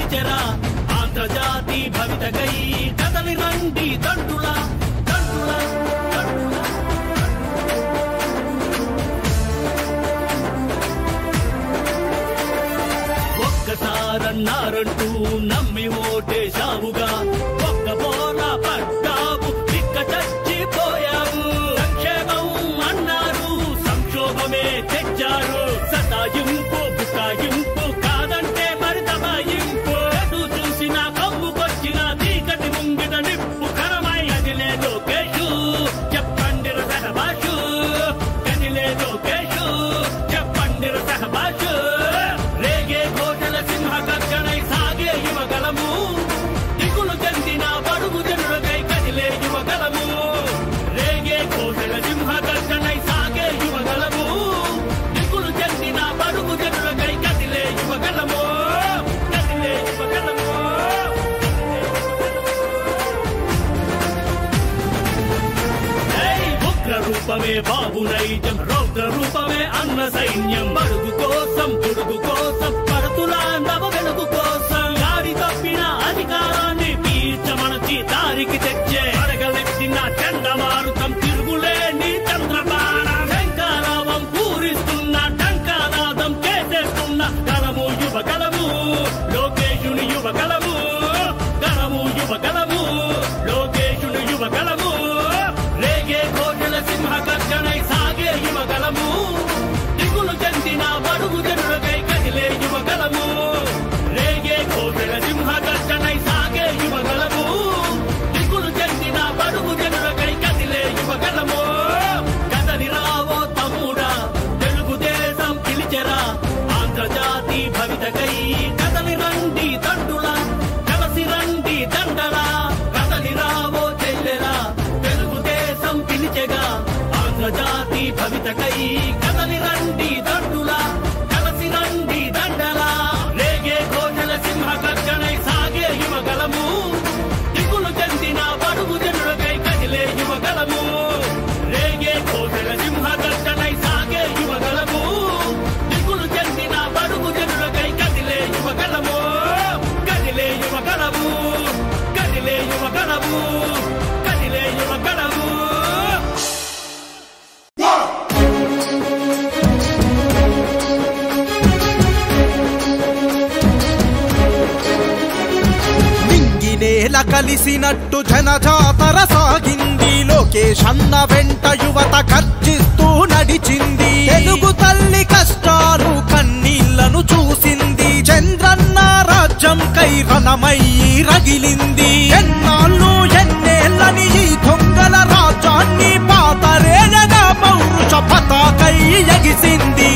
పిలిచెరా ఆంధ్రజాతి భవితకై కదలి రండి దండుల దండుల దండుల ఒక్కసారన్నారంటూ నమ్మి ఓటేశావుగా ఒక్క బోల పడ్డావు తిక్క చచ్చిపోయావు సంక్షేమం అన్నారు సంక్షోభమే తెచ్చారు సతాయింపు బుకాయింపు కాదంటే మరి దబాయింపు ఎటు చూసిన కమ్ముకొచ్చిన చీకటి ముంగిట నిప్పు కరమై అదిలే లోకేషు చెప్పండి సహబాషు గదిలే లోకేషు చెప్పండి సహబాషు రేగే ఘోషల సింహ గర్జనై సాగే యువగలము దిగులు చెందిన బడుగు జనులకై కదిలే యువగలము రేగే ఘోషల సింహ గర్జనై సాగే యువగలము దిగులు చెందిన బడుగు జనులకై కదిలే యువగలము కదిలే యువగలము ఏయ్ ఉగ్ర రూపమే బాబు నైజం రౌద్ర రూపమే అన్న సైన్యం మడుగు కోసం పుడుగు కోసం పడుతుల నవ వెలుగు కోసం గాడి తప్పిన అధికారాన్ని పీల్చమనచి దారికి తెచ్చే అడగలెత్తిన చండమారుతం తిరుగులేని చంద్రబాణ శంకారావం పూరిస్తున్న టంకానాదం చేసేస్తున్న గలము యువగలము లోకేశుని యువగలము గలము యువగలము లోకేశుని యువగలము రేగే ఘోషల సింహ గర్జనై సాగే యువగలము దిగులు చెందిన బడుగు జనులకై కదిలే యువగలము రేగే ఘోషల సింహ గర్జనై సాగే యువగలము దిగులు చెందిన బడుగు జనులకై కదిలే యువగలము కదలి రావో తమ్ముడా తెలుగుదేశం పిలిచెరా ఆంధ్రజాతి భవితకై కదలి రండి దండుల కలసి రండి దండల కదలి రావో చెల్లెలా తెలుగుదేశం పిలిచెగా ఆంధ్రజాతి భవితకై కదలి రండి దండుల కలసి రండి దండల రేగే ఘోషల సింహ గర్జనై సాగే యువగలము దిగులు చెందిన బడుగు జనులకై కదిలే యువగలము రేగే ఘోషల సింహ గర్జనై సాగే యువగలము దిగులు చెందిన బడుగు జనులకై కదిలే యువగలము కదిలే యువగలము కదిలే యువగలము కదిలే యువగలము నింగినేల కలిసినట్టు జనజాతర సాగింది లోకేష్ అన్న వెంట యువత గర్జిస్తూ నడిచింది తెలుగు తల్లి కష్టాలు కన్నీళ్లను చూసింది చంద్రన్న రాజ్యం కై రణమయ్యి రగిలింది ఎన్నాళ్ళు ఎన్నేళ్ళని ఈ దొంగల రాజ్యాన్ని పాతరేయగా పౌరుష పతాకై ఎగిసింది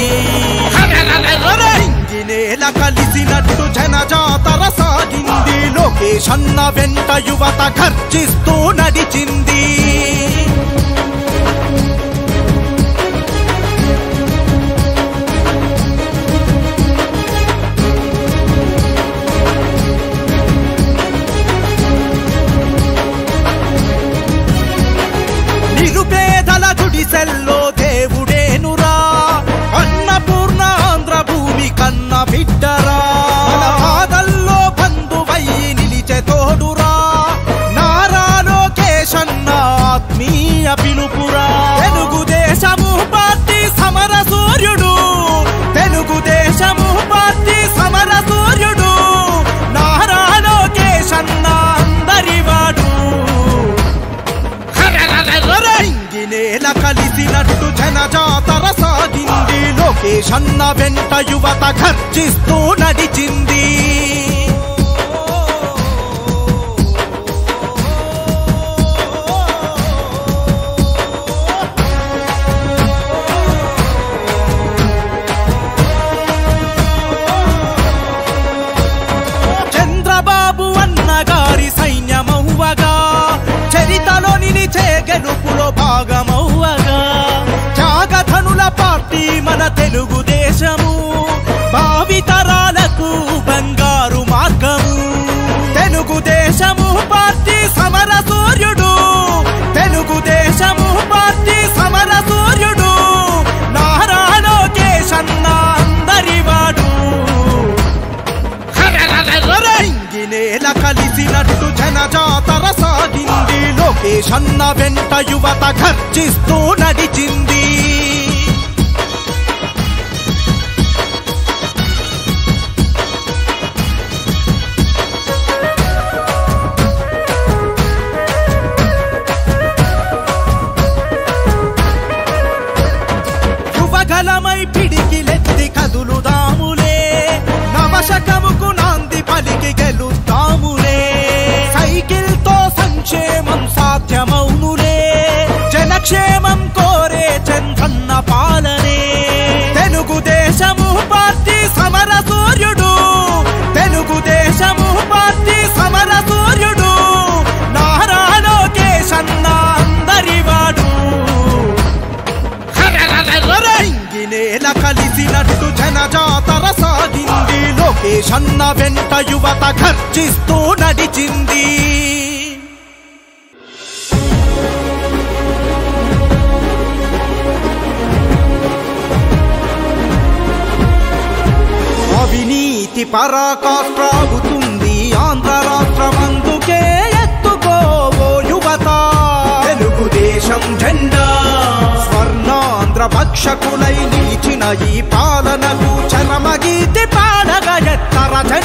ఇంగినేల కలిసినట్టు జనజాతర సాగింది లోకేష్ అన్న వెంట యువత గర్జిస్తూ నడిచింది నిరుపేదల గుడిసెల్లో దేవుడేనురా అన్నపూర్ణ ఆంధ్ర భూమి కన్న బిడ్డరా మన బాధల్లో బంధువయ్యి నిలిచే తోడురా నారా లోకేశన్న ఆత్మీయ పిలుపురా తెలుగుదేశము పార్టీ సమర సూర్యుడు తెలుగుదేశము పార్టీ సమర సూర్యుడు నారా లోకేశన్న అందరివాడు ఇంగినేల కలిసినట్టు జనజాతర సాగింది లోకేష్ అన్న వెంట యువత గర్జిస్తూ నడిచింది చంద్రబాబు అన్న గారి సైన్యమవ్వగా చరితలో నిలిచే గెలుపులో భాగమవ్వగా త్యాగధనుల పార్టీ మన తెలుగుదేశము భావితరాలకు బంగారు మార్గము తెలుగుదేశము పార్టీ సమర సూర్యుడు తెలుగుదేశము పార్టీ సమర సూర్యుడు నారా లోకేశ్ అన్న అందరివాడు నేల కలిసినట్టు జనజాతర సాగింది లోకేష్ అన్న వెంట యువత గర్జిస్తూ నడిచింది యువగలమై పిడికిలెత్తి కదులుదాములే నవశకముకు నాంది పలికి గెలుద్దాములే సైకిల్ తో సంక్షేమం సాధ్యమౌనులే జనక్షేమం కోరే చంద్రన్న పాలనే తెలుగుదేశము పార్టీ సమర సూర్యుడు తెలుగుదేశము పార్టీ సమర సూర్యుడు నారా లోకేష్ అన్న అందరివాడు నేల కలిసినట్టు జనజాతర సాగింది లోకేష్ అన్న వెంట యువత గర్జిస్తూ నడిచింది అవినీతి పరాకాష్ట్రాగుతుంది ఆంధ్ర రాష్ట్రమందుకే ఎత్తుకోవో యువత తెలుగుదేశం జెండా స్వర్ణాంధ్ర భక్షకులై నిలిచిన ఈ పాలనకు చరమగీతి పాడగ ఎత్తర